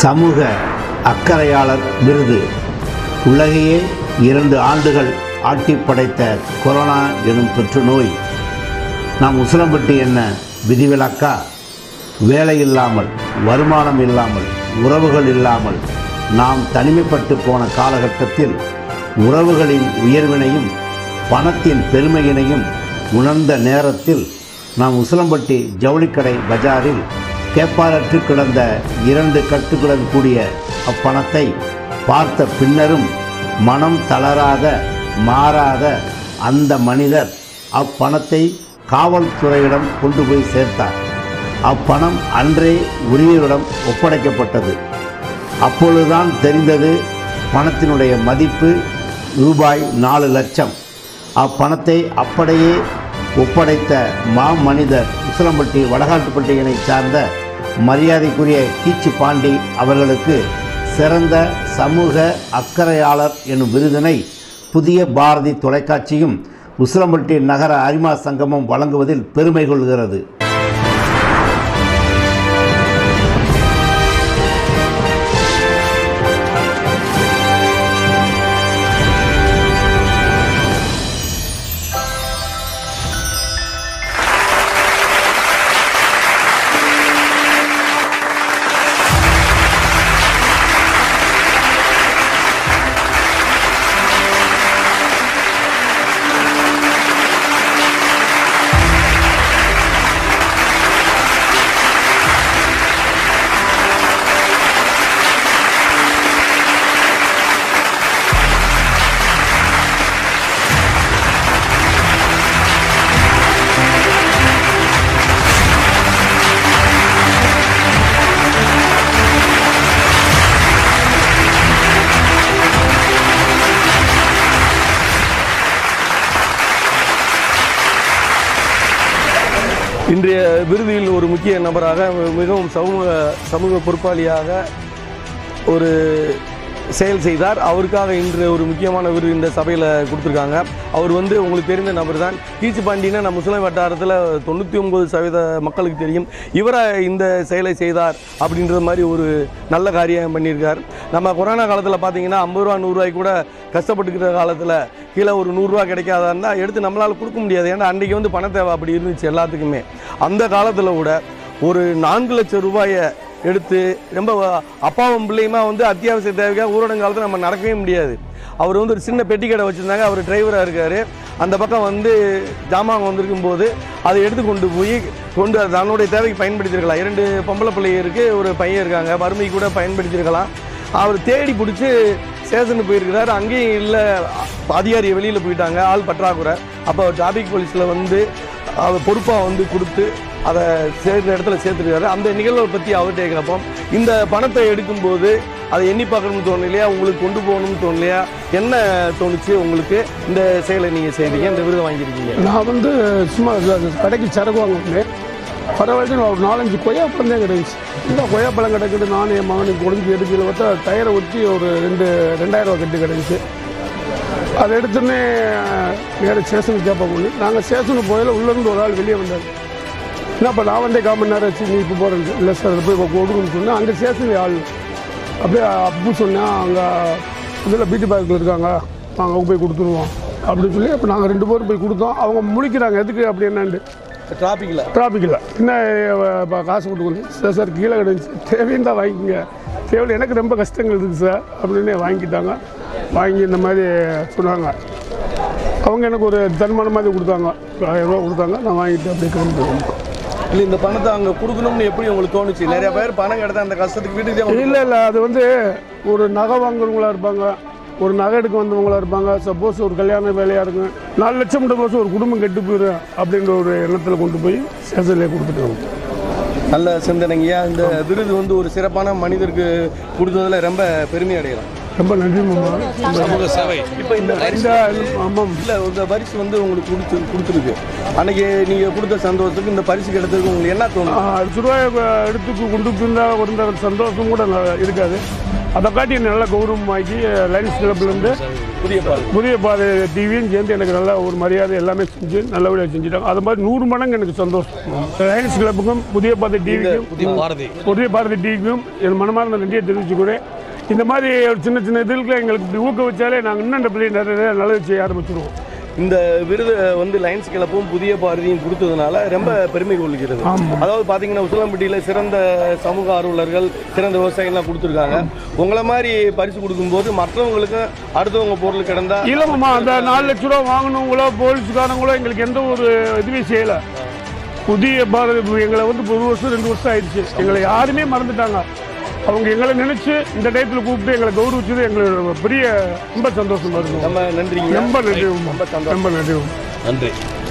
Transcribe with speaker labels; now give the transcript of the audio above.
Speaker 1: சமூக அக்கறையாளர் விருது உலகையே இரண்டு ஆண்டுகள் ஆட்டி படைத்த கொரோனா எனும் தொற்று நோய் நாம் உசிலம்பட்டி என்ன விதிவிலக்கா வேலை இல்லாமல் வருமானம் இல்லாமல் உறவுகள் இல்லாமல் நாம் தனிமைப்பட்டு போன காலகட்டத்தில் உறவுகளின் உயர்வினையும் பணத்தின் பெருமையினையும் உணர்ந்த நேரத்தில் நாம் உசிலம்பட்டி ஜவுளிக்கடை பஜாரில் கேப்பாரற்று கிடந்த இரண்டு கட்டுகளுடன் கூடிய அப்பணத்தை பார்த்த பின்னரும் மனம் தளராத மாறாத அந்த மனிதர் அப்பணத்தை காவல்துறையிடம் கொண்டு போய் சேர்த்தார் அப்பணம் அன்றே உரியவரிடம் ஒப்படைக்கப்பட்டது அப்பொழுதுதான் தெரிந்தது பணத்தினுடைய மதிப்பு ரூபாய் நாலு லட்சம் அப்பணத்தை அப்படியே ஒப்படைத்த மாமனிதர் உசிலம்பட்டி வடகாட்டுப்பட்டியினை சார்ந்த மரியாதைக்குரிய கீச்சு பாண்டி அவர்களுக்கு சிறந்த சமூக அக்கறையாளர் எனும் விருதினை புதிய பாரதி தொலைக்காட்சியும் உசிலம்பட்டி நகர அரிமா சங்கமும் வழங்குவதில் பெருமை கொள்கிறது
Speaker 2: இன்றைய விருதியில் ஒரு முக்கிய நபராக மிகவும் சமூக சமூக பொறுப்பாளியாக ஒரு செயல் செய்தார் அவருக்காக இன்று ஒரு முக்கியமான விருது இந்த சபையில் கொடுத்துருக்காங்க அவர் வந்து உங்களுக்கு தெரிந்த நபர் தான் கீச்சு பாண்டினா நம்ம முஸ்லிம் வட்டாரத்தில் தொண்ணூற்றி ஒன்பது சதவீத மக்களுக்கு தெரியும் இவரை இந்த செயலை செய்தார் அப்படின்ற மாதிரி ஒரு நல்ல காரியம் பண்ணியிருக்கார் நம்ம கொரோனா காலத்தில் பார்த்தீங்கன்னா ஐம்பது ரூபா நூறுரூவாய்க்கு கூட கஷ்டப்பட்டுக்கிற காலத்தில் கீழே ஒரு நூறுரூவா கிடைக்காதா இருந்தால் எடுத்து நம்மளால் கொடுக்க முடியாது ஏன்னா அன்றைக்கி வந்து பண தேவை அப்படி இருந்துச்சு எல்லாத்துக்குமே அந்த காலத்தில் கூட ஒரு நான்கு லட்சம் ரூபாயை எடுத்து ரொம்ப அப்பாவும் பிள்ளையுமா வந்து அத்தியாவசிய தேவைக்காக ஊரடங்கு காலத்தில் நம்ம நடக்கவே முடியாது அவர் வந்து ஒரு சின்ன பெட்டி கடை வச்சுருந்தாங்க அவர் டிரைவராக இருக்கார் அந்த பக்கம் வந்து ஜாமான் வந்திருக்கும் போது அதை எடுத்து கொண்டு போய் கொண்டு அது தன்னுடைய தேவைக்கு பயன்படுத்தியிருக்கலாம் இரண்டு பொம்பளை பிள்ளை இருக்குது ஒரு பையன் இருக்காங்க வறுமை கூட பயன்படுத்தியிருக்கலாம் அவர் தேடி பிடிச்சி ஸ்டேஷனுக்கு போயிருக்கிறார் அங்கேயும் இல்லை அதிகாரி வெளியில் போயிட்டாங்க ஆள் பற்றாக்குறை அப்போ டிராபிக் போலீஸில் வந்து அவர் பொறுப்பாக வந்து கொடுத்து அதை சேர்ந்த இடத்துல சேர்த்துருக்காரு அந்த நிகழ்வை பற்றி அவர்கிட்ட கேட்குறப்போ இந்த பணத்தை எடுக்கும்போது அதை எண்ணி பார்க்கணும்னு தோணலையா உங்களுக்கு கொண்டு போகணும்னு தோணலையா என்ன தோணுச்சு உங்களுக்கு இந்த செயலை நீங்கள் செய்றீங்க இந்த விருதை வாங்கியிருக்கீங்க
Speaker 3: நான் வந்து சும்மா இது கடைக்கு சரக்கு வாங்க வந்தேன் பரவாயில்ல நான் ஒரு நாலஞ்சு கொய்யாப்பழம் தான் கிடைச்சு இந்த கொய்யாப்பழம் கிடைக்குது நானும் என் மகனுக்கு கொடுத்து எடுக்கல பார்த்தா டயரை ஒட்டி ஒரு ரெண்டு ரெண்டாயிரம் ரூபா கட்டு கிடைச்சு அதை எடுத்துன்னே நேராக ஸ்டேஷனுக்கு கேட்ப போகணும் நாங்கள் ஸ்டேஷனுக்கு போயில உள்ளேருந்து ஒரு ஆள் வெளியே வந்தார் என்னப்பா நான் வந்தே கால் மணி நேரம் ஆச்சு நீ இப்போ போகிறேன் இல்லை சார் அதை போய் கொடுக்கணும்னு சொன்னேன் அங்கே ஸ்டேஷனுக்கு ஆள் அப்படியே அப்பு சொன்னேன் அங்கே இதில் பியூட்டி பார்க்கில் இருக்காங்க நாங்கள் போய் கொடுத்துருவோம் அப்படின்னு சொல்லி அப்போ நாங்கள் ரெண்டு பேரும் போய் கொடுத்தோம் அவங்க முழிக்கிறாங்க எதுக்கு அப்படி என்னன்ட்டு
Speaker 2: டிராஃபிக்கில்
Speaker 3: டிராஃபிக்கில் என்ன இப்போ காசு கொடுக்கணும் சார் சார் கீழே கிடந்துச்சு தேவையும் தான் வாங்கிக்கங்க தேவையில்லை எனக்கு ரொம்ப கஷ்டங்கள் இருக்குது சார் அப்படின்னு வாங்கிட்டாங்க வாங்கி இந்த மாதிரி சொன்னாங்க அவங்க எனக்கு ஒரு தன்மானம் மாதிரி கொடுத்தாங்க ஒரு ஆயிரம் ரூபா கொடுத்தாங்க நான் வாங்கிட்டு அப்படியே கிளம்பி
Speaker 2: இல்லை இந்த பணத்தை அங்கே கொடுக்கணும்னு எப்படி உங்களுக்கு தோணுச்சு நிறைய பேர் பணம் கிடைத்தா அந்த கஷ்டத்துக்கு வீட்டுக்கு
Speaker 3: இல்லை இல்லை அது வந்து ஒரு நகை வாங்குறவங்களா இருப்பாங்க ஒரு நகை எடுக்க வந்தவங்களா இருப்பாங்க சப்போஸ் ஒரு கல்யாண வேலையாக இருக்கும் நாலு லட்சம் போது ஒரு குடும்பம் கெட்டு போயிடும் அப்படின்ற ஒரு எண்ணத்தில் கொண்டு போய் ஸ்டேஷன்லேயே கொடுத்துட்டு
Speaker 2: நல்ல சிந்தனைங்கய்யா இந்த விருது வந்து ஒரு சிறப்பான மனிதருக்கு கொடுத்ததுல ரொம்ப பெருமை அடையலாம்
Speaker 3: ரொம்ப நன்றி மாமா
Speaker 2: சமூக சேவை இப்போ இந்த
Speaker 3: இந்த ஆமாம்
Speaker 2: இல்லை இந்த பரிசு வந்து உங்களுக்கு கொடுத்து கொடுத்துருக்கு அன்னைக்கு நீங்கள் கொடுத்த சந்தோஷத்துக்கு இந்த பரிசு கிடைத்ததுக்கு உங்களுக்கு என்ன தோணும்
Speaker 3: அஞ்சு ரூபாய் எடுத்து கொண்டு போயிருந்தா ஒரு சந்தோஷம் கூட ந- இருக்காது அதை காட்டி என்னை நல்லா கௌரவமாக்கி லைன்ஸ் கிளப்லேருந்து
Speaker 2: புதிய பாதை
Speaker 3: புதிய பாதை டிவியும் சேர்ந்து எனக்கு நல்ல ஒரு மரியாதை எல்லாமே செஞ்சு நல்லபடியாக செஞ்சுட்டாங்க அது மாதிரி நூறு மடங்கு எனக்கு சந்தோஷம் லைன்ஸ் கிளப்புக்கும் புதிய பாதை டிவிக்கும்
Speaker 2: புதிய பாரதி
Speaker 3: புதிய பாரதி டிவிக்கும் என் மனமார்ந்த நன்றியை தெரிவிச்சுக்கிறேன் இந்த மாதிரி ஒரு சின்ன சின்ன இதுக்கு எங்களுக்கு இப்படி ஊக்குவிச்சாலே நாங்கள் இன்னும் இந்த பிள்ளை நிறைய நல்லது செய்ய ஆரம்பிச்சிடுவோம்
Speaker 2: இந்த விருது வந்து லைன்ஸ் கிளப்பும் புதிய பாரதியும் கொடுத்ததுனால ரொம்ப பெருமை கொள்கிறது
Speaker 3: ஆமா.
Speaker 2: அதாவது பார்த்தீங்கன்னா உசிலம்பட்டியில் சிறந்த சமூக ஆர்வலர்கள் சிறந்த விவசாயிகள்லாம் கொடுத்துருக்காங்க உங்களை மாதிரி பரிசு கொடுக்கும்போது மற்றவங்களுக்கு அடுத்தவங்க பொருள் கிடந்தா
Speaker 3: இல்லைம்மா அந்த நாலு லட்ச ரூபா வாங்கினவங்களோ போலீஸ்காரங்களோ எங்களுக்கு எந்த ஒரு இதுவும் செய்யலை புதிய பாரதி எங்களை வந்து ஒரு வருஷம் ரெண்டு வருஷம் ஆயிடுச்சு எங்களை யாருமே மறந்துட்டாங்க அவங்க எங்களை நினைச்சு இந்த டயத்தில் கூப்பிட்டு எங்களை கௌரவிச்சது எங்களுக்கு பெரிய ரொம்ப சந்தோஷமா இருக்கும்
Speaker 2: நம்ம நன்றிங்க
Speaker 3: ரொம்ப நன்றி
Speaker 2: ரொம்ப சந்தோஷம்
Speaker 3: ரொம்ப நன்றி
Speaker 2: நன்றி